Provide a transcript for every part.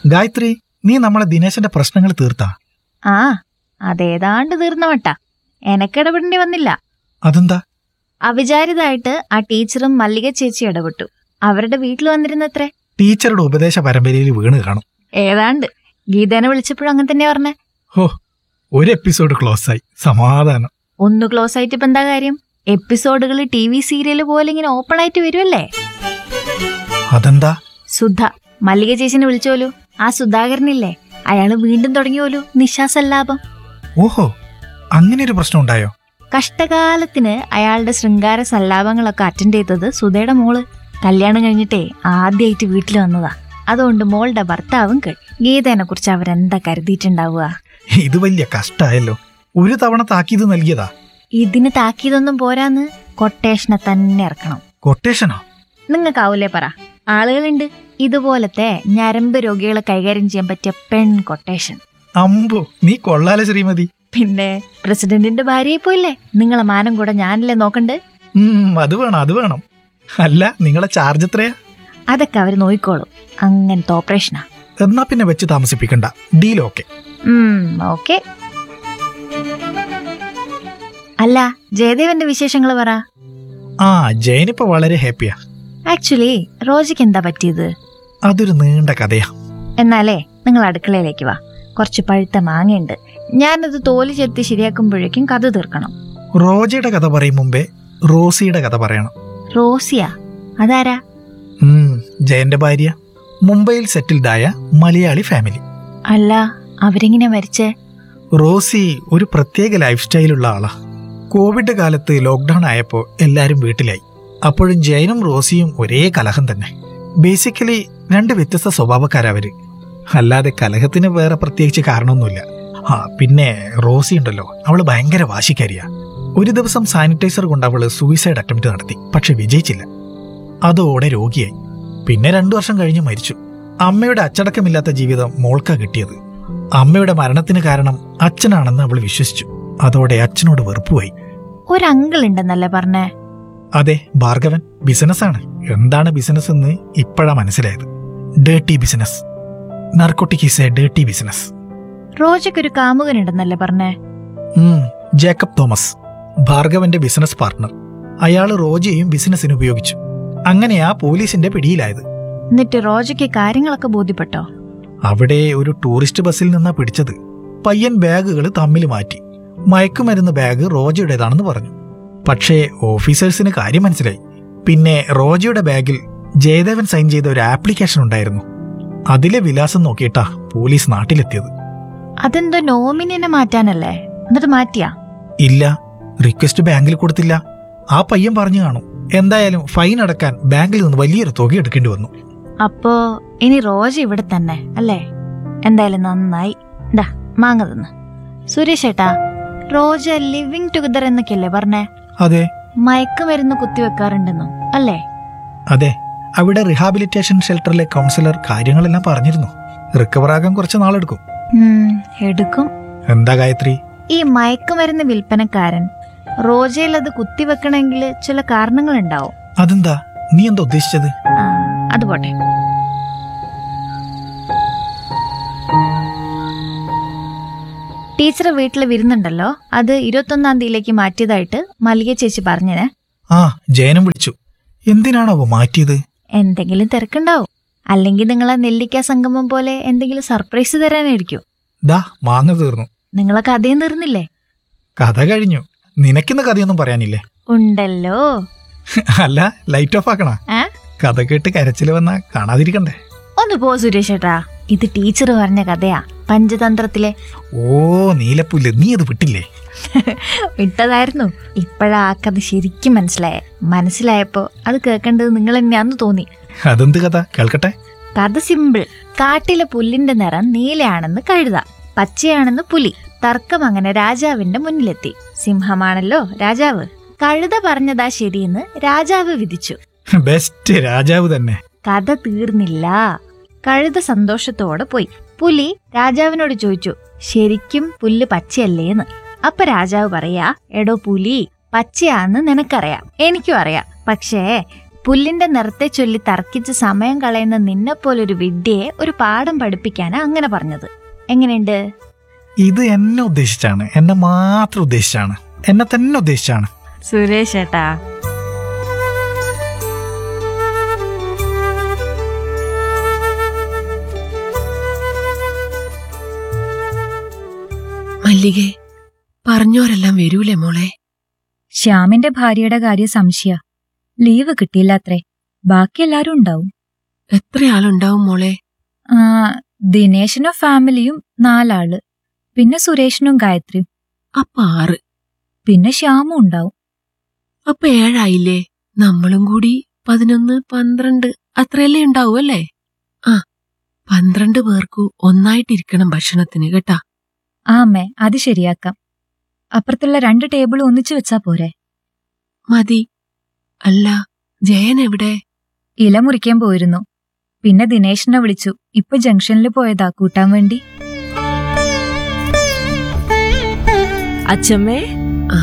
ഗായത്രി നീ നമ്മളെ ദിനേശന്റെ പ്രശ്നങ്ങൾ തീർത്താ ആ അതേതാണ്ട് തീർന്ന വട്ട എനക്കിടപെടേണ്ടി വന്നില്ല അതെന്താ അവിചാരിതായിട്ട് ആ ടീച്ചറും മല്ലിക ചേച്ചി ഇടപെട്ടു അവരുടെ വീട്ടിൽ വന്നിരുന്നത്രേ ടീച്ചറുടെ ഉപദേശ പരമ്പരയിൽ വീണ് കാണും ഏതാണ്ട് ഗീതേനെ വിളിച്ചപ്പോഴും അങ്ങനെ തന്നെ പറഞ്ഞേ ഹോ ഒരു എപ്പിസോഡ് ക്ലോസ് ആയി സമാധാനം ഒന്ന് ക്ലോസ് ആയിട്ട് ഇപ്പൊ എന്താ കാര്യം എപ്പിസോഡുകൾ ടി വി സീരിയൽ പോലെ ഇങ്ങനെ ഓപ്പൺ ആയിട്ട് വരുമല്ലേ അതെന്താ സുധ മല്ലിക ചേച്ചിനെ വിളിച്ചോലു ആ സുധാകരനില്ലേ അയാള് വീണ്ടും തുടങ്ങിയോലു നിശാസല്ലാപം ഓഹോ അങ്ങനെ ഒരു പ്രശ്നം ഉണ്ടായോ കഷ്ടകാലത്തിന് അയാളുടെ ശൃംഗാര സല്ലാപങ്ങളൊക്കെ അറ്റൻഡ് ചെയ്തത് സുധയുടെ മോള് കല്യാണം കഴിഞ്ഞിട്ടേ ആദ്യമായിട്ട് വീട്ടിൽ വന്നതാ അതുകൊണ്ട് മോളുടെ ഭർത്താവും കേൾ ഗീതേനെ കുറിച്ച് അവരെന്താ കരുതിയിട്ടുണ്ടാവുക ഇത് വലിയ കഷ്ടായല്ലോ ഒരു തവണ താക്കീത് നൽകിയതാ ഇതിന് താക്കീതൊന്നും പോരാന്ന് കൊട്ടേഷനെ തന്നെ ഇറക്കണം കൊട്ടേഷനോ നിങ്ങൾക്കാവൂലേ പറ ആളുകളുണ്ട് ഇതുപോലത്തെ ഞരമ്പ് രോഗികളെ കൈകാര്യം ചെയ്യാൻ പറ്റിയ പെൺ കൊട്ടേഷൻ അമ്പോ നീ കൊള്ളാല ശ്രീമതി പിന്നെ പ്രസിഡന്റിന്റെ ഭാര്യയെ പോയില്ലേ നിങ്ങളെ മാനം കൂടെ ഞാനല്ലേ നോക്കണ്ട് ഉം അത് വേണം അത് വേണം അല്ല നിങ്ങളെ ചാർജ് എത്രയാ അതൊക്കെ അവർ നോയിക്കോളും അങ്ങനത്തെ ഓപ്പറേഷനാ എന്നാ പിന്നെ വെച്ച് താമസിപ്പിക്കണ്ട ഡീൽ ഓക്കെ ഓക്കെ അല്ല ജയദേവന്റെ വിശേഷങ്ങൾ പറ ആ ജയനിപ്പോ വളരെ ഹാപ്പിയാ ആക്ച്വലി റോജിക്ക് എന്താ പറ്റിയത് അതൊരു നീണ്ട കഥയാ എന്നാലേ നിങ്ങൾ അടുക്കളയിലേക്ക് വാ കുറച്ച് പഴുത്ത മാങ്ങയുണ്ട് ഞാനത് തോല് ചെത്തി ശരിയാക്കുമ്പോഴേക്കും കഥ തീർക്കണം റോജയുടെ കഥ പറയും മുമ്പേ റോസിയുടെ കഥ പറയണം റോസിയ അതാരാ ഉം, ജയന്റെ ഭാര്യ മുംബൈയിൽ സെറ്റിൽഡായ മലയാളി ഫാമിലി അല്ല അവരെങ്ങനെ മരിച്ചേ റോസി ഒരു പ്രത്യേക ലൈഫ് സ്റ്റൈലുള്ള ആളാ കോവിഡ് കാലത്ത് ലോക്ക്ഡൌൺ ആയപ്പോൾ എല്ലാരും വീട്ടിലായി അപ്പോഴും ജയനും റോസിയും ഒരേ കലഹം തന്നെ ബേസിക്കലി രണ്ട് വ്യത്യസ്ത സ്വഭാവക്കാരവര് അല്ലാതെ കലഹത്തിന് വേറെ പ്രത്യേകിച്ച് കാരണമൊന്നുമില്ല ആ പിന്നെ റോസി ഉണ്ടല്ലോ അവള് ഭയങ്കര വാശിക്കാരിയാ ഒരു ദിവസം സാനിറ്റൈസർ കൊണ്ട് അവള് സൂയിസൈഡ് അറ്റംപ്റ്റ് നടത്തി പക്ഷെ വിജയിച്ചില്ല അതോടെ രോഗിയായി പിന്നെ രണ്ടു വർഷം കഴിഞ്ഞ് മരിച്ചു അമ്മയുടെ അച്ചടക്കമില്ലാത്ത ജീവിതം മോൾക്കാ കിട്ടിയത് അമ്മയുടെ മരണത്തിന് കാരണം അച്ഛനാണെന്ന് അവൾ വിശ്വസിച്ചു അതോടെ അച്ഛനോട് വെറുപ്പുമായി ഒരു അങ്കിൾ ഉണ്ടെന്നല്ലേ പറഞ്ഞേ അതെ ഭാർഗവൻ ബിസിനസ്സാണ് എന്താണ് ബിസിനസ് എന്ന് ഇപ്പോഴാ മനസ്സിലായത് dirty business narcotic is a dirty business റോജയ്ക്ക് ഒരു കാമുകനുണ്ടെന്നല്ലേ പറഞ്ഞേ ജേക്കബ് തോമസ് ഭാർഗവന്റെ ബിസിനസ് പാർട്ണർ അയാൾ റോജയെയും ബിസിനസ്സിന് ഉപയോഗിച്ചു അങ്ങനെയാ പോലീസിന്റെ പിടിയിലായത് എന്നിട്ട് റോജയ്ക്ക് കാര്യങ്ങളൊക്കെ ബോധ്യപ്പെട്ടോ അവിടെ ഒരു ടൂറിസ്റ്റ് ബസ്സിൽ നിന്നാ പിടിച്ചത് പയ്യൻ ബാഗുകൾ തമ്മിൽ മാറ്റി മയക്കുമരുന്ന് ബാഗ് റോജയുടേതാണെന്ന് പറഞ്ഞു പക്ഷേ ഓഫീസേഴ്സിന് കാര്യം മനസ്സിലായി പിന്നെ റോജയുടെ ബാഗിൽ ജയദേവൻ സൈൻ ചെയ്ത ഒരു ആപ്ലിക്കേഷൻ ഉണ്ടായിരുന്നു അതിലെ വിലാസം നോക്കിയിട്ടാ പോലീസ് നാട്ടിലെത്തിയത് അതെന്തോ നോമിനിനെ മാറ്റാനല്ലേ എന്നിട്ട് മാറ്റിയാ ഇല്ല റിക്വസ്റ്റ് ബാങ്കിൽ കൊടുത്തില്ല ആ പയ്യൻ പറഞ്ഞു കാണും എന്തായാലും ഫൈൻ അടക്കാൻ ബാങ്കിൽ നിന്ന് വലിയൊരു തുക എടുക്കേണ്ടി വന്നു അപ്പോ ഇനി റോജ ഇവിടെ തന്നെ അല്ലേ എന്തായാലും നന്നായി ദാ മാങ്ങ തിന്ന് സുരേഷ് ഏട്ടാ റോജ ലിവിങ് ടുഗദർ എന്നൊക്കെയല്ലേ പറഞ്ഞേ അതെ മയക്കുമരുന്ന് കുത്തിവെക്കാറുണ്ടെന്നോ അല്ലേ അതെ അവിടെ റിഹാബിലിറ്റേഷൻ ഷെൽട്ടറിലെ കൗൺസിലർ കാര്യങ്ങളെല്ലാം പറഞ്ഞിരുന്നു റിക്കവർ ആകാൻ കുറച്ച് നാളെടുക്കും ഉം, എടുക്കും എന്താ ഗായത്രി ഈ മയക്കുമരുന്ന് വിൽപ്പനക്കാരൻ റോജയിൽ അത് കുത്തിവെക്കണമെങ്കിൽ ചില കാരണങ്ങളുണ്ടാവും അതെന്താ നീ എന്താ ഉദ്ദേശിച്ചത് ആ, അത് പോട്ടെ ടീച്ചർ വീട്ടിൽ വിരുന്നുണ്ടല്ലോ അത് ഇരുപത്തൊന്നാം തീയതിയിലേക്ക് മാറ്റിയതായിട്ട് മല്ലിക ചേച്ചി പറഞ്ഞേ ആ ജയനം വിളിച്ചു എന്തിനാണാവോ മാറ്റിയത് എന്തെങ്കിലും തിരക്കുണ്ടാവും അല്ലെങ്കിൽ നിങ്ങളെ നെല്ലിക്ക സംഗമം പോലെ എന്തെങ്കിലും സർപ്രൈസ് തരാനായിരിക്കും ദാ മാങ്ങ തീർന്നു നിങ്ങളെ കഥയും തീർന്നില്ലേ കഥ കഴിഞ്ഞു നിനക്കിന്ന് കഥയൊന്നും പറയാനില്ലേ ഉണ്ടല്ലോ അല്ല ലൈറ്റ് ഓഫ് ആക്കണ ഏ? കഥ കേട്ട് കരച്ചില് വന്നാ കാണാതിരിക്കണ്ടേ ഒന്ന് പോ സുരേഷ് ഏട്ടാ ഇത് ടീച്ചർ പറഞ്ഞ കഥയാ പഞ്ചതന്ത്രത്തിലെ ഓ നീലപ്പുല്ല് നീ അത് വിട്ടില്ലേ വിട്ടതായിരുന്നു ഇപ്പോഴാ ആ കഥ ശരിക്കും മനസ്സിലായേ മനസ്സിലായപ്പോ അത് കേൾക്കേണ്ടത് നിങ്ങൾ തന്നെയാന്ന് തോന്നി അതെന്ത് കഥ കേൾക്കട്ടെ കഥ സിമ്പിൾ കാട്ടിലെ പുല്ലിന്റെ നിറം നീലയാണെന്ന് കഴുത പച്ചയാണെന്ന് പുലി തർക്കം അങ്ങനെ രാജാവിന്റെ മുന്നിലെത്തി സിംഹമാണല്ലോ രാജാവ് കഴുത പറഞ്ഞതാ ശരിയെന്ന് രാജാവ് വിധിച്ചു ബെസ്റ്റ് രാജാവ് തന്നെ കഥ തീർന്നില്ല കഴുത സന്തോഷത്തോടെ പോയി പുലി രാജാവിനോട് ചോദിച്ചു ശരിക്കും പുല്ല് പച്ചയല്ലേന്ന് അപ്പൊ രാജാവ് പറയാ എടോ പുലി പച്ചയാന്ന് നിനക്കറിയാം എനിക്കും അറിയാം പക്ഷേ പുല്ലിന്റെ നിറത്തെ ചൊല്ലി തർക്കിച്ച് സമയം കളയുന്ന നിന്നെപ്പോലൊരു വിദ്യയെ ഒരു പാഠം പഠിപ്പിക്കാനാ അങ്ങനെ പറഞ്ഞത് എങ്ങനെയുണ്ട് ഇത് എന്നെ ഉദ്ദേശിച്ചാണ് എന്നെ മാത്രം ഉദ്ദേശിച്ചാണ് എന്നെ തന്നെ ഉദ്ദേശിച്ചാണ് സുരേഷ് ഏട്ടാ മല്ലികെ പറഞ്ഞോരെല്ലാം വരൂലേ മോളെ ശ്യാമിന്റെ ഭാര്യയുടെ കാര്യം സംശയ ലീവ് കിട്ടിയില്ലാത്രേ ബാക്കി എല്ലാരും ഉണ്ടാവും എത്ര ആളുണ്ടാവും മോളെ ആ ദിനേശനും ഫാമിലിയും നാലാള് പിന്നെ സുരേഷിനും ഗായത്രിയും അപ്പൊ ആറ് പിന്നെ ശ്യാമും ഉണ്ടാവും അപ്പൊ ഏഴായില്ലേ നമ്മളും കൂടി പതിനൊന്ന് പന്ത്രണ്ട് അത്രയല്ലേ ഉണ്ടാവൂ അല്ലേ ആ പന്ത്രണ്ട് പേർക്കു ഒന്നായിട്ടിരിക്കണം ഭക്ഷണത്തിന് കേട്ടാ ആ അമ്മേ അത് ശരിയാക്കാം അപ്പുറത്തുള്ള രണ്ട് ടേബിൾ ഒന്നിച്ചു വെച്ചാ പോരെ മതി അല്ല ജയൻ എവിടെ ഇല മുറിക്കാൻ പോയിരുന്നു പിന്നെ ദിനേശിനെ വിളിച്ചു ഇപ്പൊ ജംഗ്ഷനിൽ പോയതാ കൂട്ടാൻ വേണ്ടി അച്ഛമ്മേ ആ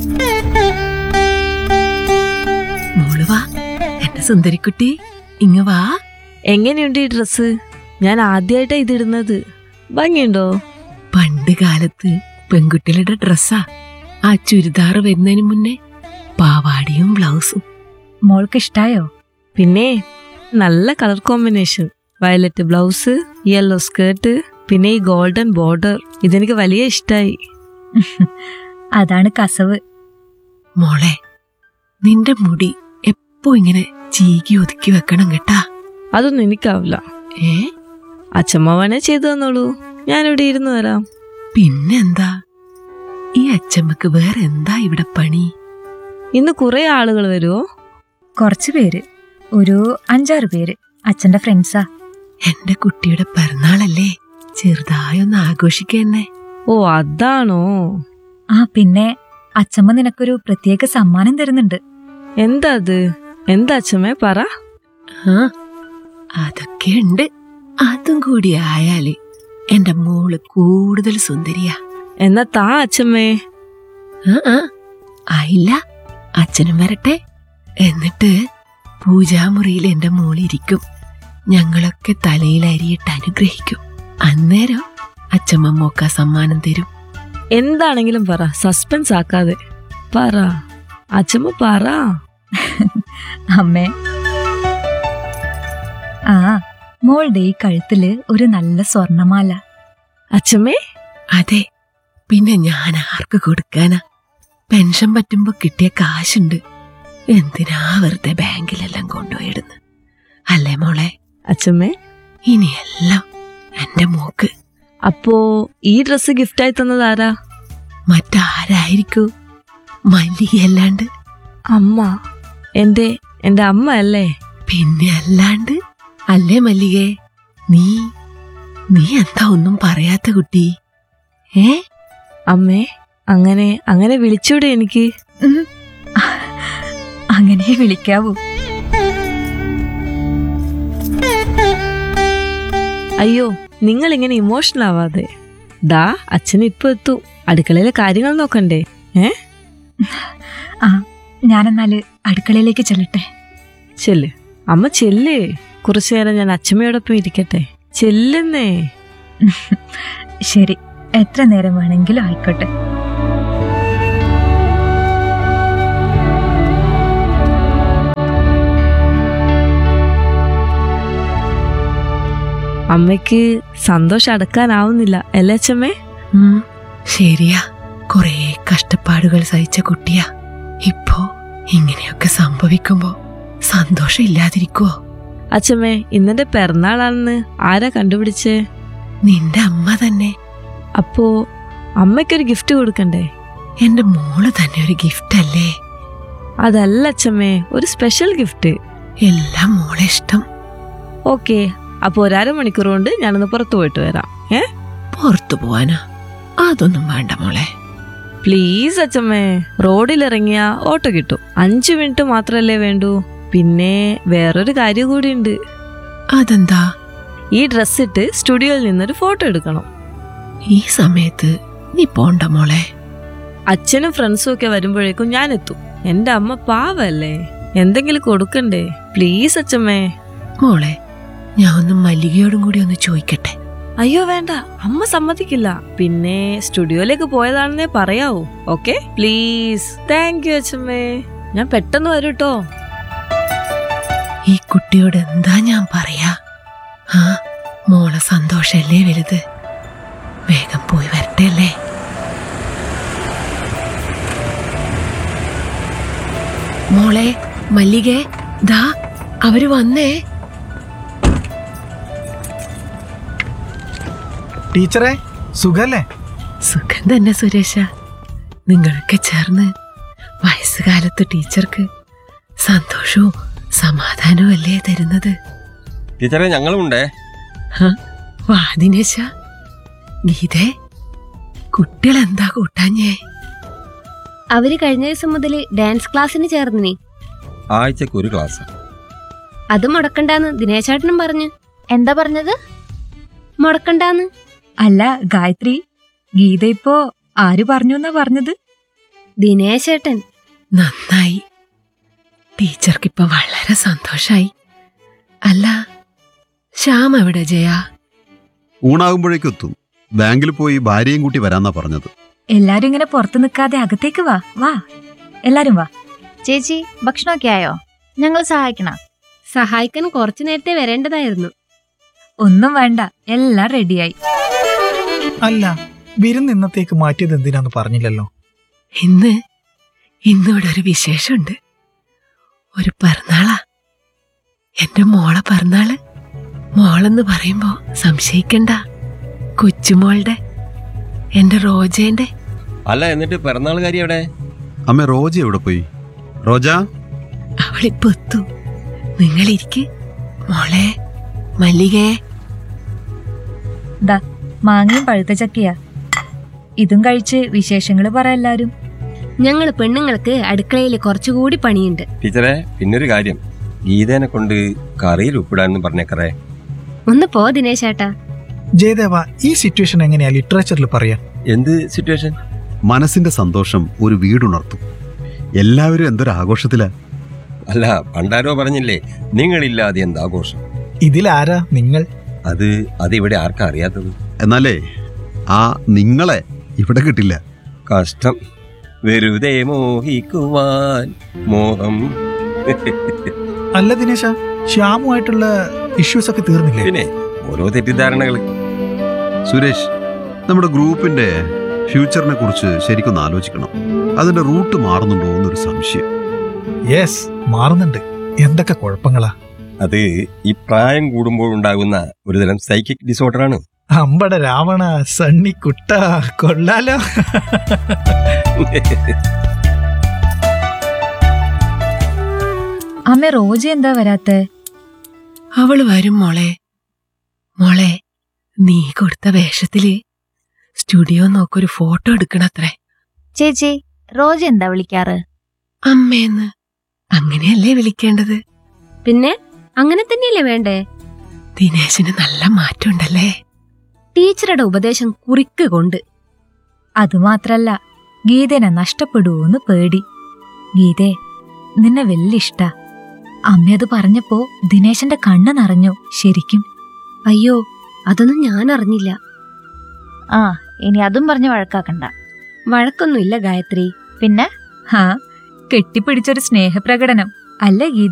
മോള് വാ എന്റെ സുന്ദരിക്കുട്ടി ഇങ്ങ് വാ എങ്ങനെയുണ്ട് ഈ ഡ്രസ്സ് ഞാൻ ആദ്യമായിട്ടാ ഇതിടുന്നത് ഭംഗിയുണ്ടോ പണ്ട് കാലത്ത് പെൺകുട്ടികളുടെ ഡ്രസ്സാ ആ ചുരിദാർ വരുന്നതിന് മുന്നേ പാവാടിയും ബ്ലൗസും മോൾക്ക് ഇഷ്ടായോ പിന്നെ നല്ല colour combination violet blouse yellow skirt പിന്നെ ഈ ഗോൾഡൻ ബോർഡർ ഇതെനിക്ക് വലിയ ഇഷ്ടായി അതാണ് കസവ് മോളെ നിന്റെ മുടി എപ്പോ ഇങ്ങനെ ചീകി ഒതുക്കി വെക്കണം കേട്ടാ അതൊന്നും എനിക്കാവില്ല ഏ അച്ഛമ്മ വേണേ ചെയ്തു തന്നോളൂ ഞാനിവിടെ ഇരുന്ന് തരാം പിന്നെന്താ ഈ അച്ചമ്മക്ക് വേറെ എന്താ ഇവിടെ പണി ഇന്ന് കുറെ ആളുകൾ വരുമോ കുറച്ചു പേര് ഒരു അഞ്ചാറ് പേര് അച്ഛന്റെ ഫ്രണ്ട്സാ എന്റെ കുട്ടിയുടെ പിറന്നാളല്ലേ ചെറുതായൊന്ന് ആഘോഷിക്കന്നെ ഓ അതാണോ ആ പിന്നെ അച്ഛമ്മ നിനക്കൊരു പ്രത്യേക സമ്മാനം തരുന്നുണ്ട് എന്താ അത് എന്താ അച്ഛമ്മേ പറ ആ അതൊക്കെ ഉണ്ട് അതും കൂടി ആയാല് എന്റെ മോള് കൂടുതൽ സുന്ദരിയാ എന്നാ താ അച്ഛമ്മേ ആ ആ ആയില്ല അച്ഛനും വരട്ടെ എന്നിട്ട് പൂജാമുറിയിൽ എന്റെ മോളിരിക്കും ഞങ്ങളൊക്കെ തലയിൽ അരിയിട്ട് അനുഗ്രഹിക്കും അന്നേരം അച്ഛമ്മ മോക്ക സമ്മാനം തരും എന്താണെങ്കിലും പറ സസ്പെൻസ് ആക്കാതെ പറ അച്ഛമ്മ പറ അമ്മേ ആ മോളുടെ ഈ കഴുത്തില് ഒരു നല്ല സ്വർണമാല അച്ഛമ്മേ അതെ പിന്നെ ഞാൻ ആർക്ക് കൊടുക്കാനാ പെൻഷൻ പറ്റുമ്പോ കിട്ടിയ കാശുണ്ട് എന്തിനാ വെറുതെ ബാങ്കിലെല്ലാം കൊണ്ടുപോയിടുന്നു അല്ലേ മോളെ അച്ഛമ്മേ ഇനിയെല്ലാം എന്റെ മോക്ക് അപ്പോ ഈ ഡ്രസ്സ് ഗിഫ്റ്റായി തന്നത് ആരാ മറ്റാരായിരിക്കൂ മല്ലികയല്ലാണ്ട് അമ്മ എന്റെ എന്റെ അമ്മ അല്ലേ പിന്നെ അല്ലാണ്ട് അല്ലേ മല്ലികേ നീ നീ എന്താ ഒന്നും പറയാത്ത കുട്ടി ഏ അമ്മേ അങ്ങനെ അങ്ങനെ വിളിച്ചൂടെ എനിക്ക് ഉം. അങ്ങനെ വിളിക്കാവൂ അയ്യോ നിങ്ങൾ ഇങ്ങനെ ഇമോഷണൽ ആവാതെ ദാ അച്ഛൻ ഇപ്പൊ എത്തു അടുക്കളയിലെ കാര്യങ്ങൾ നോക്കണ്ടേ ഏ ആ ഞാനെന്നാല് അടുക്കളയിലേക്ക് ചെല്ലട്ടെ ചെല്ല് അമ്മ ചെല്ല് കുറച്ചു നേരം ഞാൻ അച്ഛമ്മയോടൊപ്പം ഇരിക്കട്ടെ ചെല്ലുന്നേ ശരി എത്ര നേരം വേണമെങ്കിലും ആയിക്കോട്ടെ അമ്മയ്ക്ക് സന്തോഷം അടക്കാനാവുന്നില്ല അല്ലേ അച്ഛമ്മേ ഉം, ശരിയാ കൊറേ കഷ്ടപ്പാടുകൾ സഹിച്ച കുട്ടിയാ ഇപ്പോ ഇങ്ങനെയൊക്കെ സംഭവിക്കുമ്പോ സന്തോഷം ഇല്ലാതിരിക്കുവോ അച്ഛമ്മേ ഇന്നെന്റെ പിറന്നാളാണെന്ന് ആരാ കണ്ടുപിടിച്ചേ നിന്റെ അമ്മ തന്നെ അപ്പോ അമ്മയ്ക്കൊരു ഗിഫ്റ്റ് കൊടുക്കണ്ടേ എന്റെ മോള് തന്നെ ഒരു ഗിഫ്റ്റ് അല്ലേ അതല്ല അച്ഛമ്മേ ഒരു സ്പെഷ്യൽ ഗിഫ്റ്റ് എല്ലാം മോളെ ഇഷ്ടം ഓക്കെ അപ്പൊ ഒരര മണിക്കൂർ കൊണ്ട് ഞാനൊന്ന് പുറത്തു പോയിട്ട് വരാം ഏ പുറത്തു പോവാനാ അതൊന്നും വേണ്ട മോളെ പ്ലീസ് അച്ഛമ്മേ റോഡിലിറങ്ങിയ ഓട്ടോ കിട്ടും അഞ്ചു മിനിറ്റ് മാത്രല്ലേ വേണ്ടൂ പിന്നെ വേറൊരു കാര്യം കൂടിയുണ്ട് അതെന്താ ഈ ഡ്രസ് ഇട്ട് സ്റ്റുഡിയോയിൽ നിന്നൊരു ഫോട്ടോ എടുക്കണം ഈ സമയത്ത് നീ പോണ്ട മോളെ അച്ഛനും ഫ്രണ്ട്സും ഒക്കെ വരുമ്പോഴേക്കും ഞാൻ എത്തും എന്റെ അമ്മ പാവല്ലേ എന്തെങ്കിലും കൊടുക്കണ്ടേ പ്ലീസ് അച്ഛമ്മേ മോളെ ഞാൻ ഒന്ന് മല്ലികയോടും കൂടി ഒന്ന് ചോദിക്കട്ടെ അയ്യോ വേണ്ട അമ്മ സമ്മതിക്കില്ല പിന്നെ സ്റ്റുഡിയോയിലേക്ക് പോയതാണെന്നേ പറയാവൂ ഓക്കെ പ്ലീസ് താങ്ക് യു അച്ഛമ്മേ ഞാൻ പെട്ടെന്ന് വരും കേട്ടോ ഈ കുട്ടിയോട് എന്താ ഞാൻ പറയാ ആ മോളെ സന്തോഷല്ലേ വലുത് വേഗം പോയി വരട്ടെ അല്ലേ മോളെ മല്ലികേ ദാ അവര് വന്നേ ടീച്ചറെ സുഖല്ലേ സുഖം തന്നെ സുരേഷ നിങ്ങളൊക്കെ ചേർന്ന് വയസ്സുകാലത്ത് ടീച്ചർക്ക് സന്തോഷവും സമാധാനവും അല്ലേ തരുന്നത് ടീച്ചറെ ഞങ്ങളുമുണ്ടേ ഹ? വാ ദിനേശ ഗീതേ കുട്ടികളെന്താ കൂട്ടാഞ്ഞേ അവര് കഴിഞ്ഞ ദിവസം മുതൽ ഡാൻസ് ക്ലാസ്സിന് ചേർന്നിനി ആഴ്ചക്ക് ഒരു ക്ലാസ് അത് മുടക്കണ്ടാന്ന് ദിനേശേട്ടനും പറഞ്ഞു എന്താ പറഞ്ഞത് മുടക്കണ്ടാന്ന് അല്ല ഗായത്രി ഗീത ഇപ്പോ ആര് പറഞ്ഞു എന്നാ പറഞ്ഞത് ദിനേശേട്ടൻ നന്നായി ടീച്ചർക്കിപ്പൊ വളരെ സന്തോഷായി അല്ല ശ്യാം എവിടെ ജയ ഊണാകുമ്പോഴേക്കും എത്തും ബാങ്കിൽ പോയി ഭാര്യയും കൂട്ടി വരാന്നാ പറഞ്ഞത് എല്ലാരും ഇങ്ങനെ പുറത്തു നിൽക്കാതെ അകത്തേക്ക് വാ വാ എല്ലാരും വാ ചേച്ചി ഭക്ഷണമൊക്കെ ആയോ ഞങ്ങൾ സഹായിക്കണ സഹായിക്കാൻ കുറച്ചു നേരത്തെ വരേണ്ടതായിരുന്നു ഒന്നും വേണ്ട എല്ലാം റെഡിയായി അല്ല വിരുന്ന് ഇന്നത്തേക്ക് മാറ്റിയത് എന്തിനാന്ന് പറഞ്ഞില്ലല്ലോ ഇന്ന് ഇന്നിവിടെ ഒരു വിശേഷമുണ്ട് ഒരു പിറന്നാളാ എന്റെ മോളെ പിറന്നാള് മോളെന്ന് പറയുമ്പോ സംശയിക്കണ്ട കൊച്ചുമോളുടെ എന്റെ റോജേന്റെ അല്ല എന്നിട്ട് പിറന്നാൾ കാര്യം എവിടെ അമ്മ റോജ എവിടെ പോയി റോജ അവളിപ്പോ എത്തും നിങ്ങളിരിക്ക് മോളെ മല്ലികേ ദാ മാങ്ങയും പഴുത്ത ചക്കയാ ഇതും കഴിച്ച് വിശേഷങ്ങള് പറ എല്ലാരും ഞങ്ങൾ പെണ്ണുങ്ങൾക്ക് അടുക്കളയിൽ കുറച്ചുകൂടി പണിയുണ്ട് ടീച്ചറെ പിന്നൊരു കാര്യം ഗീതേനെ കൊണ്ട് കറിയിൽ ഉപ്പിടാന്ന് പറഞ്ഞേക്കറേ ഒന്ന് പോ ദിനേശേട്ടാ ജയദേവ ഈ സിറ്റുവേഷൻ എങ്ങനെയാ ലിറ്ററേച്ചറിൽ പറയാ എന്ത് സിറ്റുവേഷൻ മനസ്സിന്റെ സന്തോഷം ഒരു വീടുണർത്തും എല്ലാവരും എന്തൊരു ആഘോഷത്തിലാ അല്ല പണ്ടാരോ പറഞ്ഞില്ലേ നിങ്ങളില്ലാതെ എന്ത് ആഘോഷം ഇതിലാരാ നിങ്ങൾ അത് അത് ഇവിടെ ആർക്കാ അറിയാത്തത് എന്നാലേ ആ നിങ്ങളെ ഇവിടെ കിട്ടില്ല കഷ്ടം വെറുതെ മോഹിക്കുവാൻ മോഹം അല്ല ദിനേശ ശ്യാമുമായിട്ടുള്ള ഇഷ്യൂസ് ഒക്കെ തീർന്നില്ലേ പിന്നെ ഓരോ തെറ്റിദ്ധാരണകൾ സുരേഷ് നമ്മുടെ ഗ്രൂപ്പിന്റെ ഫ്യൂച്ചറിനെ കുറിച്ച് ശരിക്കൊന്ന് ആലോചിക്കണം അതിന്റെ റൂട്ട് മാറുന്നുണ്ടോ എന്നൊരു സംശയം യെസ് മാറുന്നുണ്ട് എന്തൊക്കെ കുഴപ്പങ്ങളാ അത് ഈ പ്രായം കൂടുമ്പോൾ ഉണ്ടാകുന്ന ഒരുതരം സൈക്കിക് ഡിസോർഡറാണ് അമ്പട രാവണ സണ്ണി കുട്ട കൊള്ളാലോ അമ്മ റോജ എന്താ വരാത്തെ അവള് വരും മോളെ മോളെ നീ കൊടുത്ത വേഷത്തില് സ്റ്റുഡിയോ നോക്കൊരു ഫോട്ടോ എടുക്കണത്രേ ചേച്ചി റോജ എന്താ വിളിക്കാറ് അമ്മേന്ന് അങ്ങനെയല്ലേ വിളിക്കേണ്ടത് പിന്നെ അങ്ങനെ തന്നെയല്ലേ വേണ്ടേ ദിനേശിന് നല്ല മാറ്റമുണ്ടല്ലേ ടീച്ചറുടെ ഉപദേശം കുറിക്ക് കൊണ്ട് അതുമാത്രല്ല ഗീതനെ നഷ്ടപ്പെടുവോന്ന് പേടി ഗീതേ നിന്നെ വലിയ ഇഷ്ട അമ്മയത് പറഞ്ഞപ്പോ ദിനേശന്റെ കണ്ണ് നിറഞ്ഞു ശരിക്കും അയ്യോ അതൊന്നും ഞാൻ അറിഞ്ഞില്ല ആ ഇനി അതും പറഞ്ഞ് വഴക്കാക്കണ്ട വഴക്കൊന്നുമില്ല ഗായത്രി പിന്നെ ഹാ കെട്ടിപ്പിടിച്ചൊരു സ്നേഹപ്രകടനം അല്ല ഗീത